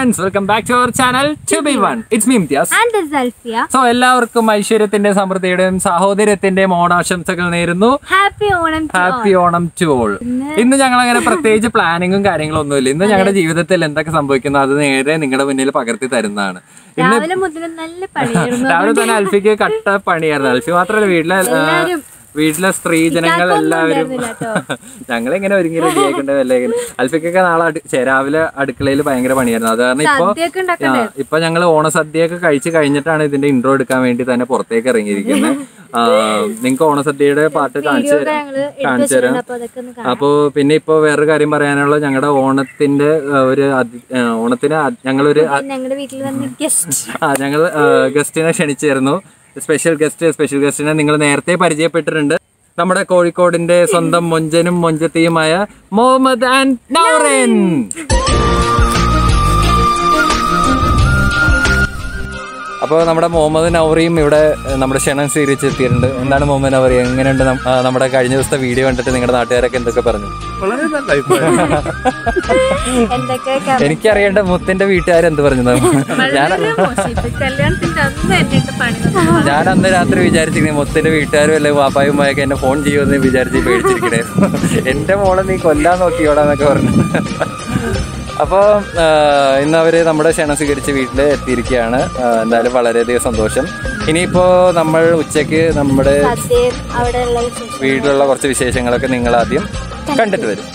Friends welcome back to our channel to be one it's me Imtiyaz and Salfiya so എല്ലാവർക്കും ഐശ്വര്യത്തിന്റെ സമൃദ്ധിയുടെയും സഹോദര്യത്തിന്റെയും ഓണാശംസകൾ നേരുന്നു happy Onam to happy Onam to all ഇന്ന് ഞങ്ങൾ അങ്ങനെ പ്രത്യേകിച്ച് പ്ലാനിങ്ങും കാര്യങ്ങളും ഒന്നുമില്ല ഇന്ന് ഞങ്ങളുടെ ജീവിതത്തിൽ എന്തൊക്കെ സംഭവിക്കുന്നു അത് നേരെ നിങ്ങളുടെ മുന്നിൽ പകർത്തി തരുന്നതാണ് all. രാവിലെ മുതൽ നല്ല പണിയായിരുന്നു രാവിലെ തന്നെ അൽഫിക്ക് കട്ട പണിയായിരുന്നു അൽഫി മാത്രമല്ല വീട്ടിലെ ആ, എല്ലാവരും വീട്ടിലെ സ്ത്രീ ജനങ്ങൾ എല്ലാവരും ഞങ്ങൾ ഇങ്ങനെ ഒരുങ്ങി റെഡിയാക്കേണ്ട വല്ല അൽഫിക്കൊക്കെ നാളെ അടു- ഛെ, രാവിലെ അടുക്കളയിൽ ഭയങ്കര പണിയായിരുന്നു അത് കാരണം ഇപ്പൊ സദ്യയൊക്കെ ഉണ്ടാക്കണ്ടേ ആ, ഇപ്പൊ ഞങ്ങൾ ഓണസദ്യയൊക്കെ കഴിച്ച് കഴിഞ്ഞിട്ടാണ് ഇതിന്റെ ഇൻട്രോ എടുക്കാൻ വേണ്ടി തന്നെ പുറത്തേക്ക് ഇറങ്ങിയിരിക്കുന്നത് നിങ്ങൾക്ക് ഓണസദ്യയുടെ പാട്ട് കാണിച്ചു വീഡിയോ ഞങ്ങള് എടുത്ത് കാണിച്ചു തരാം വെച്ചിട്ടുണ്ട് അപ്പൊ അതൊക്കെ ഒന്ന് കാണാം അപ്പോ പിന്നെ ഇപ്പൊ വേറൊരു കാര്യം പറയാനുള്ള ഞങ്ങളുടെ ഓണത്തിന്റെ ആ, ഒരു അതി- ആ, ഓണത്തിന് അ- ഞങ്ങളൊരു അ- ഞങ്ങളുടെ വീട്ടിൽ വന്ന് ഗസ്റ്റ് ആ ഞങ്ങൾ ഗസ്റ്റിനെ ക്ഷണിച്ചിരുന്നു സ്പെഷ്യൽ ഗസ്റ്റ് സ്പെഷ്യൽ ഗസ്റ്റിനെ നിങ്ങൾ നേരത്തെ പരിചയപ്പെട്ടിട്ടുണ്ട് നമ്മുടെ കോഴിക്കോടിന്റെ സ്വന്തം മൊഞ്ചനും മൊഞ്ചത്തിയുമായ മുഹമ്മദ് ആൻഡ് നൗറൻ അപ്പോൾ നമ്മുടെ മുഹമ്മദ് നൗറിയും ഇവിടെ ഏഹ്, നമ്മുടെ ക്ഷണം സ്വീകരിച്ച് എത്തിയിട്ടുണ്ട് എന്താണ് മുഹമ്മദ് നൗറി എങ്ങനെയുണ്ട് നം- ആ, നമ്മുടെ കഴിഞ്ഞ ദിവസത്തെ വീഡിയോ കണ്ടിട്ട് നിങ്ങളുടെ നാട്ടുകാരൊക്കെ എന്തൊക്കെ പറഞ്ഞു വളരെ നല്ല അഭിപ്രായം എന്തൊക്കെ എനിക്കറിയേണ്ട മുത്തിന്റെ വീട്ടുകാർ എന്ത് പറഞ്ഞു ഞാൻ കല്യാണത്തിന്റെ അന്ന് എന്നിട്ട് പണി തന്നു. ഞാൻ അന്ന് രാത്രി വിചാരിച്ചിരുന്നു മുത്തിന്റെ വീട്ടുകാരും അല്ലെ വാപ്പായും ഒക്കെ എന്നെ ഫോൺ ചെയ്യുമെന്ന് വിചാരിച്ച് പേടിച്ചിരിക്കണേ എന്റെ മോളെ നീ കൊല്ലാൻ നോക്കിയോടാന്നൊക്കെ പറഞ്ഞു അപ്പോൾ ഇന്ന് അവര് നമ്മുടെ ക്ഷണം സ്വീകരിച്ച് വീട്ടിൽ എത്തിയിരിക്കുകയാണ് ആ, എന്തായാലും വളരെയധികം സന്തോഷം ഇനിയിപ്പോ നമ്മൾ ഉച്ചയ്ക്ക് നമ്മുടെ സദ്യയും അവിടെ ഉള്ള വിശേഷം വീട്ടിലുള്ള കുറച്ച് വിശേഷങ്ങളൊക്കെ നിങ്ങൾ ആദ്യം കണ്ടിട്ട് വരും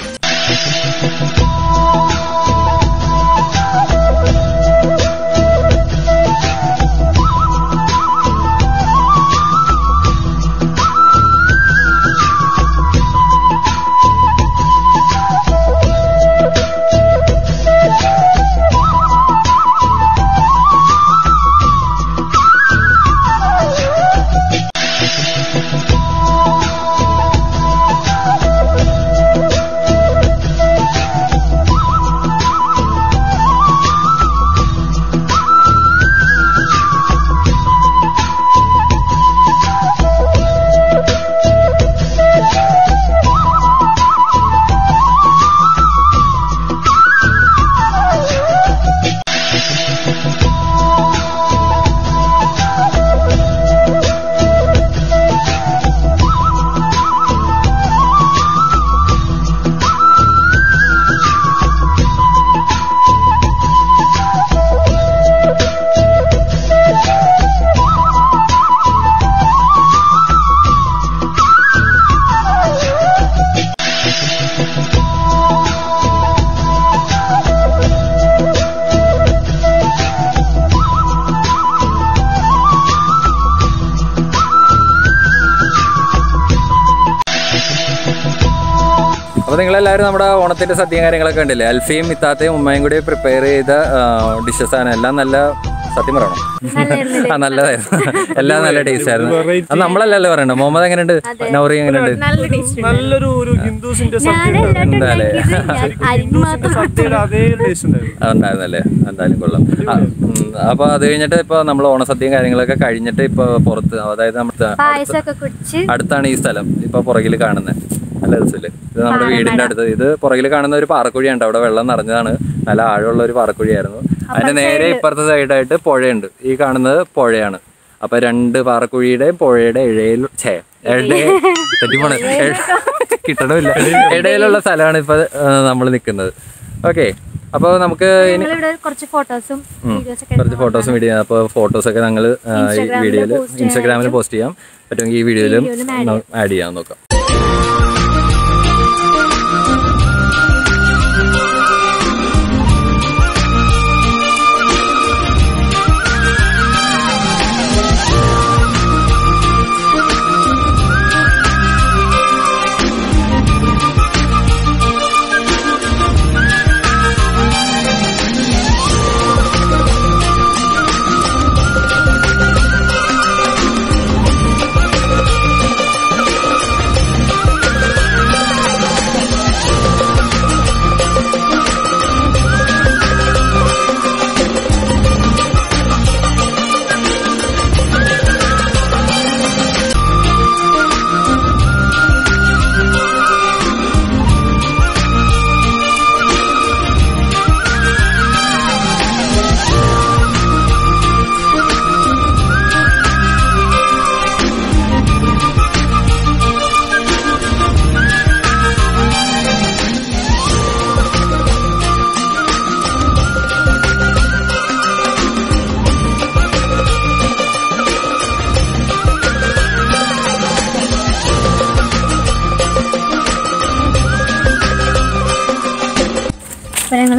അപ്പൊ നിങ്ങളെല്ലാവരും നമ്മുടെ ഓണത്തിന്റെ സദ്യയും കാര്യങ്ങളൊക്കെ ഉണ്ടല്ലേ അൽഫയും ഇത്താത്തയും ഉമ്മയും കൂടി പ്രിപ്പയർ ചെയ്ത ഡിഷസ് ആണ് എല്ലാം നല്ല സത്യം പറയണം നല്ലായിരുന്നില്ലേ? ആ നല്ലതായിരുന്നു എല്ലാം നല്ല ടേസ്റ്റ് ആയിരുന്നു അത് നമ്മളല്ലല്ലോ പറയണ്ട മുഹമ്മദ് എങ്ങനെയുണ്ട് നൗറി എങ്ങനെയുണ്ട് നല്ല ടേസ്റ്റ് നല്ലൊരു ഒരു ഹിന്ദുസിന്റെ ഞാൻ സദ്യ എല്ലാവരും എന്തായാലേ? ഉണ്ടാക്കിയത് ഞാൻ അരിഞ്ഞ് മാത്രം സദ്യയുടെ അതേ ടേസ്റ്റ് ഉണ്ടായിരുന്നു അതുണ്ടായിരുന്നല്ലേ എന്തായാലും കൊള്ളാം ആ, ഉം, അപ്പൊ അത് കഴിഞ്ഞിട്ട് ഇപ്പൊ നമ്മൾ ഓണസദ്യയും കാര്യങ്ങളൊക്കെ കഴിഞ്ഞിട്ട് ഇപ്പൊ പുറത്ത് അതായത് നമ്മുടെ പായസമൊക്കെ കുടിച്ച് അടുത്താണ് ഈ സ്ഥലം ഇപ്പൊ പുറകിൽ കാണുന്നത് നല്ല രസമില്ലേ ഇത് നമ്മുടെ വീടിന്റെ അടുത്ത് ഇത് പുറകിൽ കാണുന്ന ഒരു പാറക്കുഴിയുണ്ട് അവിടെ വെള്ളം നിറഞ്ഞതാണ് നല്ല ആഴമുള്ള ഒരു പാറക്കുഴിയായിരുന്നു അതിന്റെ നേരെ ഇപ്പുറത്തെ സൈഡായിട്ട് പുഴയുണ്ട് ഈ കാണുന്നത് പുഴയാണ് അപ്പൊ രണ്ട് പാറക്കുഴിയുടെ പുഴയുടെ ഇഴയിൽ ഛേ ഇടയ തെറ്റിപ്പോണ കിട്ടണമില്ല ഇടയിലുള്ള സ്ഥലമാണ് ഇപ്പൊ നമ്മൾ നിൽക്കുന്നത് ഓക്കെ അപ്പോൾ നമുക്ക് ഇനി ഞങ്ങളിവിടെ കുറച്ച് ഫോട്ടോസും വീഡിയോസ് ഒക്കെ കുറച്ച് ഫോട്ടോസും വീഡിയോ അപ്പോൾ ഫോട്ടോസൊക്കെ ഞങ്ങൾ ഈ വീഡിയോയിൽ ഇൻസ്റ്റാഗ്രാമിൽ പോസ്റ്റ് ചെയ്യാം പറ്റുമെങ്കിൽ ഈ വീഡിയോയിലും ആഡ് ചെയ്യാൻ നോക്കാം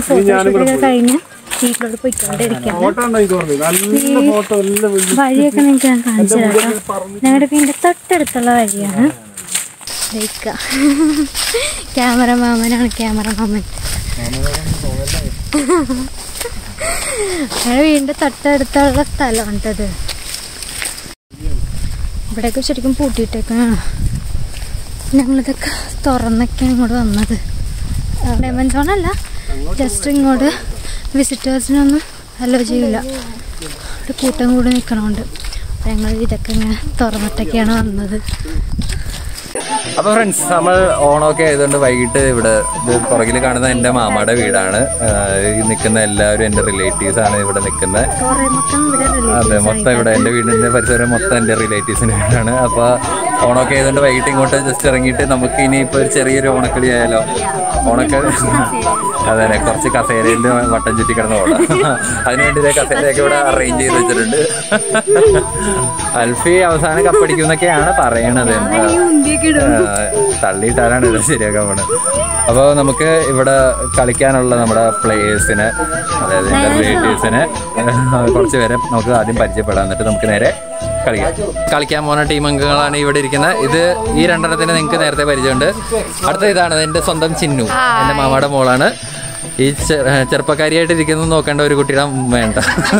ഫോട്ടോഷൂട്ടൊക്കെ കഴിഞ്ഞ് വീട്ടിലോട്ട് പോയിക്കൊണ്ടിരിക്കുകയാണ് ഫോട്ടോ ഉണ്ടോ എനിക്ക് ഓർമ്മ നല്ല ഫോട്ടോ എല്ലാം വലിയ വഴിയൊക്കെ നിങ്ങൾക്ക് ഞാൻ കാണിച്ചു തരാം ഞങ്ങളുടെ വീടിൻ്റെ തൊട്ടടുത്തുള്ള വഴിയാണ് ലൈക്ക ക്യാമറ മാമനാണ് ക്യാമറ മാമൻ ഞങ്ങളുടെ വീടിൻ്റെ തൊട്ടടുത്തുള്ള സ്ഥലമാണ് ഇത് ഇവിടെയൊക്കെ ശരിക്കും പൂട്ടിയിട്ടേക്കാണ് ഞങ്ങളിതൊക്കെ തുറന്നൊക്കെയാണ് ഇങ്ങോട്ട് വന്നത് ലെമൺ സോൺ അല്ല ജസ്റ്റ് ഇങ്ങോട്ട് വിസിറ്റേഴ്സിനൊന്നും അലോ ചെയ്യില്ല ഒരു കൂട്ടം കൂടി നിൽക്കണോണ്ട് അപ്പം ഞങ്ങൾ ഇതൊക്കെ ഇങ്ങനെ തുറന്നിട്ടൊക്കെയാണ് വന്നത് അപ്പൊ ഫ്രണ്ട്സ് നമ്മൾ ഓണമൊക്കെ ആയതുകൊണ്ട് വൈകിട്ട് ഇവിടെ ഇത് പുറകിൽ കാണുന്ന എൻ്റെ മാമയുടെ വീടാണ് ആഹ് ഈ നിൽക്കുന്ന എല്ലാവരും എൻ്റെ റിലേറ്റീവ്സ് ആണ് ഇവിടെ നിൽക്കുന്നത് കുറേ മൊത്തം ഇവിടെ അതെ മൊത്തം ഇവിടെ എൻ്റെ വീടിൻ്റെ പരിസരം മൊത്തം എൻ്റെ റിലേറ്റീവ്സിൻ്റെ വീടാണ് അപ്പോൾ ഓണമൊക്കെ ആയതുകൊണ്ട് വൈകിട്ട് ഇങ്ങോട്ട് ജസ്റ്റ് ഇറങ്ങിയിട്ട് നമുക്ക് ഇനിയിപ്പോൾ ഒരു ചെറിയൊരു ഓണക്കളി ആയാലോ ഓണക്കളി അതെ അതെ കുറച്ച് കസേരയിൽ വട്ടം ചുറ്റി കിടന്ന് ഓടാം അതിനുവേണ്ടി ഇതേ കസേരയൊക്കെ ഇവിടെ അറേഞ്ച് ചെയ്ത് വെച്ചിട്ടുണ്ട് അൽഫി അവസാനം കപ്പടിക്കുന്നൊക്കെയാണ് പറയണത് എന്താ ആ, തള്ളിയിട്ടാലാണ് ഇത് ശരിയാക്കാൻ പോണത് അപ്പോൾ നമുക്ക് ഇവിടെ കളിക്കാനുള്ള നമ്മുടെ പ്ലേയേഴ്സിനെ അതായത് എൻ്റെ റിലേറ്റീവ്സിനെ കുറച്ച് പേരെ നമുക്ക് ആദ്യം പരിചയപ്പെടാം എന്നിട്ട് നമുക്ക് നേരെ കളിക്കാം കളിക്കാൻ പോകുന്ന ടീം അംഗങ്ങളാണ് ഇവിടെ ഇരിക്കുന്നത് ഇത് ഈ രണ്ടെണ്ണത്തിന് നിങ്ങൾക്ക് നേരത്തെ പരിചയമുണ്ട് അടുത്ത ഇതാണ് എൻ്റെ സ്വന്തം ചിന്നു എൻ്റെ മാമയുടെ മോളാണ് ഈ ചെ- ചെറുപ്പക്കാരിയായിട്ട് ഇരിക്കുന്നത് നോക്കേണ്ട ഒരു കുട്ടിയുടെ വേണ്ട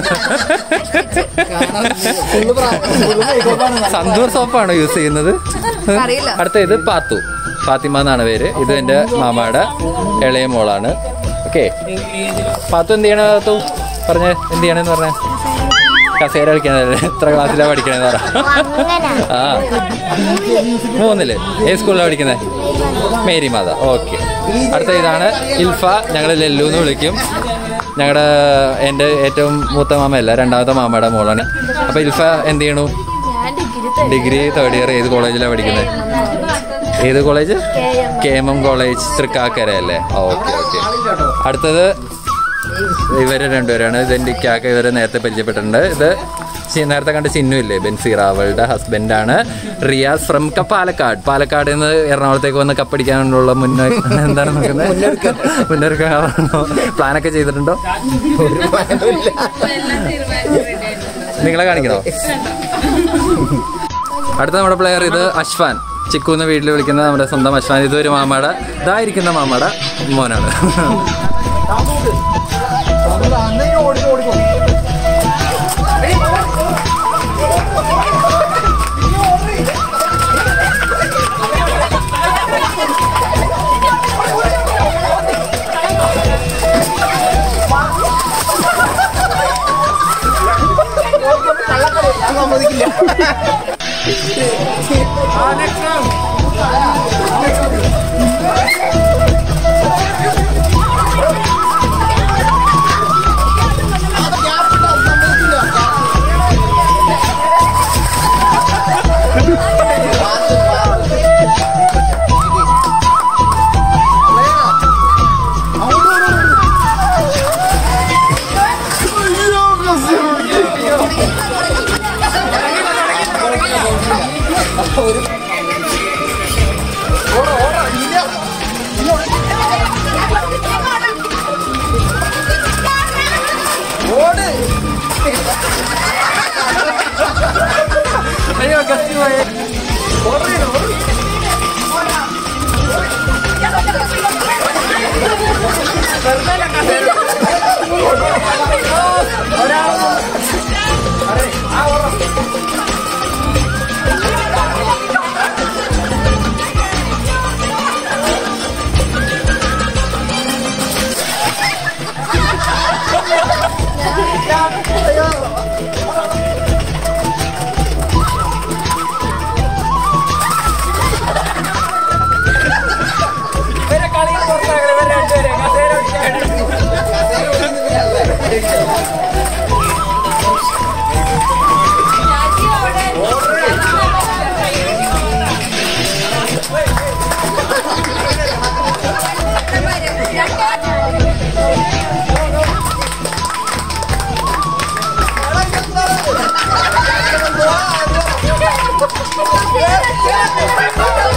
സന്തൂർ സോപ്പാണോ യൂസ് ചെയ്യുന്നത് അടുത്ത ഇത് പാത്തു ഫാത്തിമ എന്നാണ് പേര് ഇത് എൻ്റെ മാമയുടെ ഇളയ മോളാണ് ഓക്കെ പാത്തു എന്ത് ചെയ്യണ പാത്തു പറഞ്ഞ് എന്ത് ചെയ്യണെന്ന് പറഞ്ഞേ കസേര കളിക്കണല്ലേ എത്ര ക്ലാസ്സിലാണ് പഠിക്കണേന്ന് പറ ആ മൂന്നില് ഏത് സ്കൂളിലാണ് പഠിക്കുന്നത് മേരി മാത ഓക്കെ അടുത്ത ഇതാണ് ഇൽഫ ഞങ്ങൾ ലല്ലു എന്ന് വിളിക്കും ഞങ്ങളുടെ എൻ്റെ ഏറ്റവും മൂത്ത മാമയല്ല രണ്ടാമത്തെ മാമയുടെ മോളാണ് അപ്പോൾ ഇൽഫ എന്ത് ചെയ്യണു ഡിഗ്രി തേർഡ് ഇയർ ഏത് കോളേജിലാണ് പഠിക്കുന്നത് ഏത് college K M M college Thrikkakara അല്ലേ ഓക്കെ ഓക്കെ അടുത്തത് ഇവര് രണ്ടുപേരാണ് ഇതെൻ്റെ ഇക്കാക്ക ഇവരെ നേരത്തെ പരിചയപ്പെട്ടിട്ടുണ്ട് ഇത് ചി- നേരത്തെ കണ്ട ചിന്നു ഇല്ലേ ബെൻസീറ അവളുടെ ഹസ്ബൻഡാണ് റിയാസ് ഫ്രം ക പാലക്കാട് പാലക്കാട് നിന്ന് എറണാകുളത്തേക്ക് വന്ന് കപ്പടിക്കാനുള്ള മുന്നേ എന്താണ് നോക്കുന്നത് മുന്നൊരുക്കമാണോ പ്ലാനൊക്കെ ചെയ്തിട്ടുണ്ടോ നിങ്ങളെ കാണിക്കണോ അടുത്ത നമ്മുടെ പ്ലെയർ ഇത് അശ്വാൻ ചിക്കു എന്ന് വീട്ടിൽ വിളിക്കുന്ന നമ്മുടെ സ്വന്തം അശ്വാൻ ഇതൊരു മാമയുടെ ഇതായിരിക്കുന്ന മാമയുടെ മോനാണ്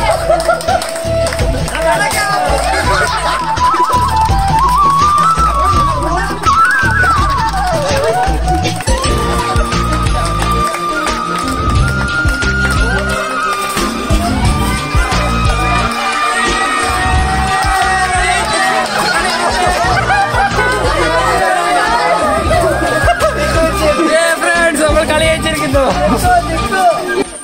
Yeah.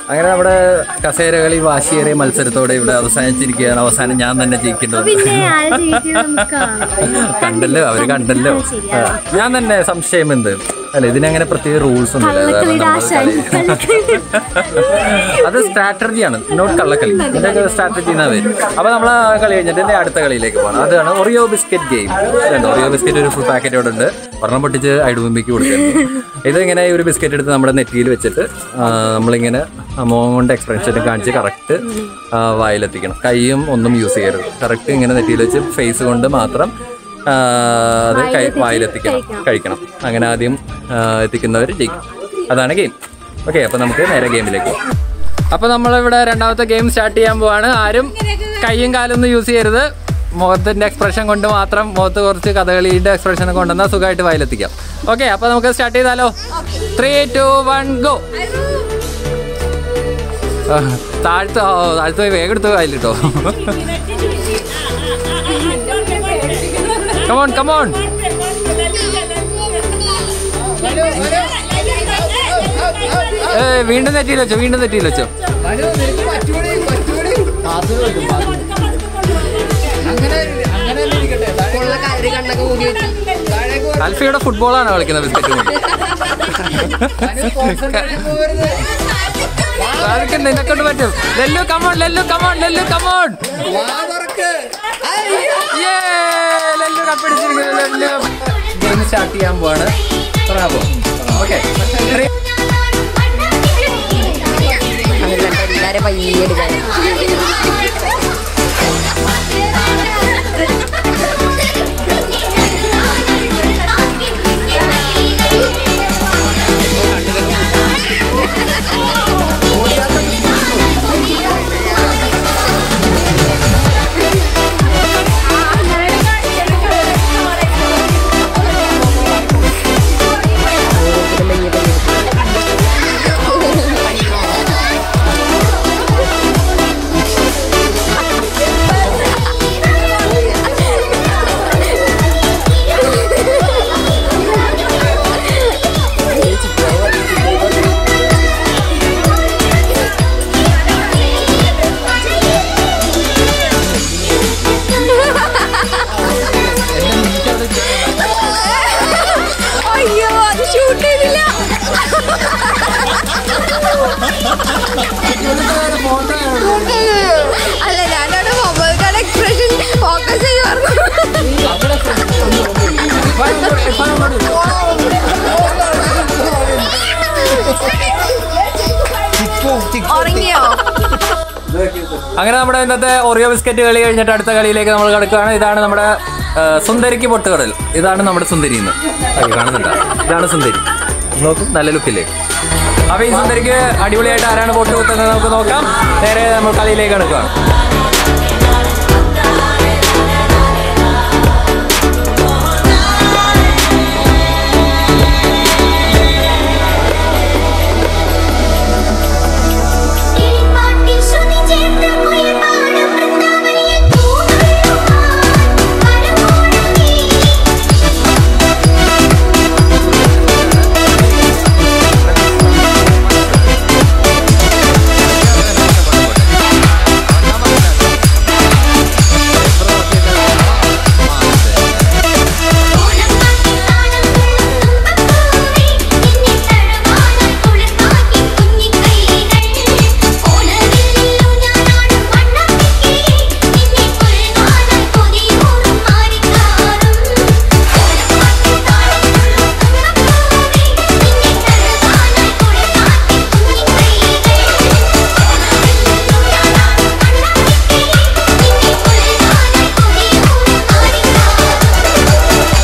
അങ്ങനെ നമ്മുടെ കസേരകളി വാശിയേറിയ മത്സരത്തോടെ ഇവിടെ അവസാനിച്ചിരിക്കുകയാണ് അവസാനം ഞാൻ തന്നെ ജയിക്കുന്നത് പിന്നെ ആരെ ജയിക്കുന്നത് നമുക്ക് കാണാം. കണ്ടല്ലോ അവര് കണ്ടല്ലോ ആ, ഞാൻ തന്നെ സംശയം എന്ത് അല്ല ഇതിനങ്ങനെ പ്രത്യേക റൂൾസ് ഒന്നുമില്ല കാരണം കള്ളക്കളിയുടെ നമ്മൾ ആശാൻ. കളി അത് സ്ട്രാറ്റജിയാണ് നോട്ട് കള്ളക്കളി ഇതിന്റെ സ്ട്രാറ്റജി എന്നാ വരും അപ്പൊ നമ്മൾ ആ കളി കഴിഞ്ഞിട്ട് ഇതിന്റെ അടുത്ത കളിയിലേക്ക് പോകണം അതാണ് Oreo biscuit game Oreo biscuit ഒരു ഫുൾ പാക്കറ്റ് ഇവിടെ ഉണ്ട് ഒരെണ്ണം പൊട്ടിച്ച് ഐഡുമ്പിക്ക് കൊടുക്കുന്നുണ്ട് ഇതിങ്ങനെ ഒരു ബിസ്ക്കറ്റ് എടുത്ത് നമ്മുടെ നെറ്റിയിൽ വെച്ചിട്ട് ആ, നമ്മളിങ്ങനെ മോൻ കൊണ്ട് എക്സ്പ്രഷൻ കാണിച്ച് കറക്റ്റ് വായിലെത്തിക്കണം കൈയും ഒന്നും യൂസ് ചെയ്യരുത് കറക്റ്റ് ഇങ്ങനെ നെറ്റിയിൽ വെച്ച് ഫേസ് കൊണ്ട് മാത്രം ആ, അത് കൈ വായിലെത്തിക്കണം കഴിക്കണം അങ്ങനെ ആദ്യം ആ, എത്തിക്കുന്നവർ ജയിക്കും അതാണ് ഗെയിം ഓക്കെ അപ്പൊ നമുക്ക് നേരെ ഗെയിമിലേക്ക് പോകാം അപ്പൊ നമ്മളിവിടെ രണ്ടാമത്തെ ഗെയിം സ്റ്റാർട്ട് ചെയ്യാൻ പോവാണ് ആരും കൈയും കാലും ഒന്നും യൂസ് ചെയ്യരുത് മുഖത്തിന്റെ എക്സ്പ്രഷൻ കൊണ്ട് മാത്രം മുഖത്ത് കുറച്ച് കഥകളിയുടെ എക്സ്പ്രഷൻ കൊണ്ടുവന്നാൽ സുഖമായിട്ട് വായിലെത്തിക്കാം ഓക്കെ അപ്പൊ നമുക്ക് സ്റ്റാർട്ട് ചെയ്താലോ ത്രീ ടു വൺ ഗോ താഴ്ത്ത് ഓ, താഴ്ത്ത് പോയി വേഗം എടുത്ത് വായിലിട്ടോ കമോൺ കമോൺ ഏ വീണ്ടും തെറ്റിയിൽ വെച്ചോ വീണ്ടും തെറ്റിയിൽ വെച്ചോ അൽഫിയുടെ ഫുട്ബോളാണ് കളിക്കുന്നത് ബിസ്ക്കറ്റ് അതൊക്കെ നിന്നെ കൊണ്ട് പറ്റും Lellu come on Lellu come on Lellu come on Lellu കപ്പടിച്ചിരിക്കുന്നു ലെല്ലു ഗെയിം സ്റ്റാർട്ട് ചെയ്യാൻ പോവാണ് ബ്രാവോ ഓക്കെ എല്ലാരും പയ്യെ എടുക്കാൻ അയ്യോ അത് ഷൂട്ട് ചെയ്തില്ല അല്ല ഞാനവിടെ മൊബൈൽ കാർഡ് എക്സ്പ്രഷൻ ഫോക്കസ് ചെയ്യുമായിരുന്നു ഉറങ്ങിയോ അങ്ങനെ നമ്മുടെ ഇന്നത്തെ ഒറിയോ ബിസ്ക്കറ്റ് കളി കഴിഞ്ഞിട്ട് അടുത്ത കളിയിലേക്ക് നമ്മൾ കിടക്കുകയാണ് ഇതാണ് നമ്മുടെ ആ, സുന്ദരിക്ക് പൊട്ടുകടൽ ഇതാണ് നമ്മുടെ സുന്ദരി ഇന്ന് അയ്യോ, കാണുന്നുണ്ടോ ഇതാണ് സുന്ദരി നോക്കും നല്ല ലുക്കില്ലേ അപ്പൊ ഈ സുന്ദരിക്ക് അടിപൊളിയായിട്ട് ആരാണ് പൊട്ട് കുത്തുന്നത് നമുക്ക് നോക്കാം നേരെ നമ്മൾ കളിയിലേക്ക് കിടക്കുകയാണ് പാട്ടിൽ ശ്രുതി ചേർത്ത് കുയിൽപ്പാട് വൃന്ദാവനിയിൽ പൂവുള്ളുവാൻ കരമോടുങ്ങി ഓണം പാട്ടിൽ താളം തുള്ളും തുമ്പപ്പൂവേ നിന്നെ തഴുകാനായി കുളിർക്കാറ്റിൻ കുഞ്ഞിക്കൈകൾ ഓണവില്ലിലു ഞാനാടും വണ്ണാത്തിക്കിളി നിന്നെ കൊഴുകാനായി കൊതിയൂറും മാറിക്കാറും ഓണം പാട്ടിൽ താളം തുള്ളും തുമ്പപ്പൂവേ നിന്നെ തഴുകാനായി കുളിർക്കാറ്റിൻ കുഞ്ഞിക്കൈകൾ ഓണവില്ലിലു ഞാനാടും വണ്ണാത്തിക്കിളി നിന്നെ കൊഴുകാനായി കൊതിയൂറും മാറിക്കാറും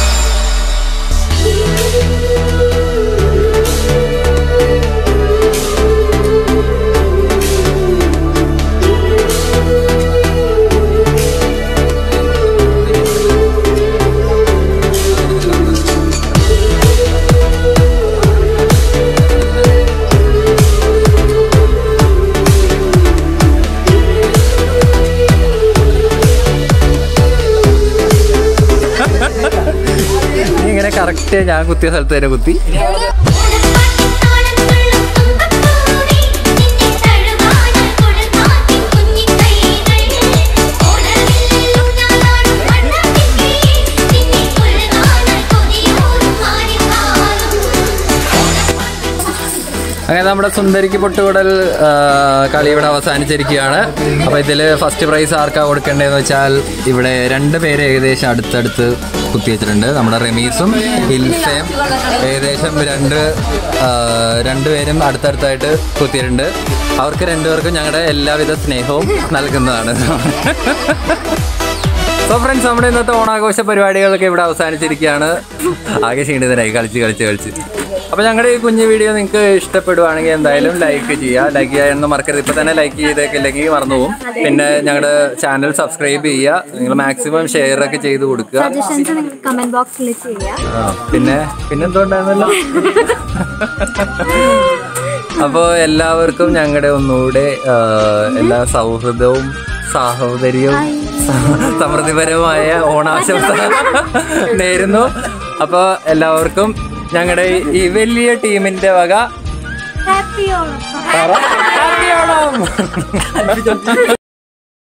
നീ ഇങ്ങനെ കറക്റ്റ് ഞാൻ കുത്തിയ സ്ഥലത്ത് തന്നെ കുത്തി ഓണം പാട്ടിൽ താളം തുള്ളും തുമ്പപ്പൂവേ നിന്നെ അങ്ങനെ നമ്മുടെ സുന്ദരിക്ക് പൊട്ടുകൂടൽ ആ, കളി ഇവിടെ അവസാനിച്ചിരിക്കുകയാണ് അപ്പോൾ ഇതിൽ ഫസ്റ്റ് പ്രൈസ് ആർക്കാ കൊടുക്കേണ്ടതെന്ന് വെച്ചാൽ ഇവിടെ രണ്ട് പേര് ഏകദേശം അടുത്തടുത്ത് കുത്തിവെച്ചിട്ടുണ്ട് നമ്മുടെ റെമീസും ഇൽസയും ഏകദേശം രണ്ട് ആ, രണ്ടുപേരും അടുത്തടുത്തായിട്ട് കുത്തിയിട്ടുണ്ട് അവർക്ക് രണ്ടുപേർക്കും ഞങ്ങളുടെ എല്ലാവിധ സ്നേഹവും നൽകുന്നതാണ് സോ ഫ്രണ്ട്സ് നമ്മുടെ ഇന്നത്തെ ഓണാഘോഷ പരിപാടികളൊക്കെ ഇവിടെ അവസാനിച്ചിരിക്കുകയാണ് ആകെ ക്ഷീണിതനായി കളിച്ച് കളിച്ച് കളിച്ച് അപ്പോൾ ഞങ്ങളുടെ ഈ കുഞ്ഞു വീഡിയോ നിങ്ങൾക്ക് ഇഷ്ടപ്പെടുവാണെങ്കിൽ എന്തായാലും ലൈക്ക് ചെയ്യുക ലൈക്ക് ചെയ്യാനൊന്നും മറക്കരുത് ഇപ്പം തന്നെ ലൈക്ക് ചെയ്തേക്കില്ലെങ്കിൽ മറന്നു പോകും പിന്നെ ഞങ്ങളുടെ ചാനൽ സബ്സ്ക്രൈബ് ചെയ്യുക നിങ്ങൾ മാക്സിമം ഷെയർ ഒക്കെ ചെയ്ത് കൊടുക്കുക സജഷൻസ് നിങ്ങൾക്ക് കമന്റ് ബോക്സിൽ ചെയ്യാം ആ, പിന്നെ പിന്നെന്തുകൊണ്ടായിരുന്നല്ലോ അപ്പോൾ എല്ലാവർക്കും ഞങ്ങളുടെ ഒന്നുകൂടെ ആ, എല്ലാ സൗഹൃദവും സാഹോദര്യവും സമൃദ്ധിപരമായ ഓണാശംസ നേരുന്നു അപ്പോൾ എല്ലാവർക്കും ഞങ്ങളുടെ ഈ വലിയ ടീമിന്റെ വക ഹാപ്പി ഓണം Happy ഓണം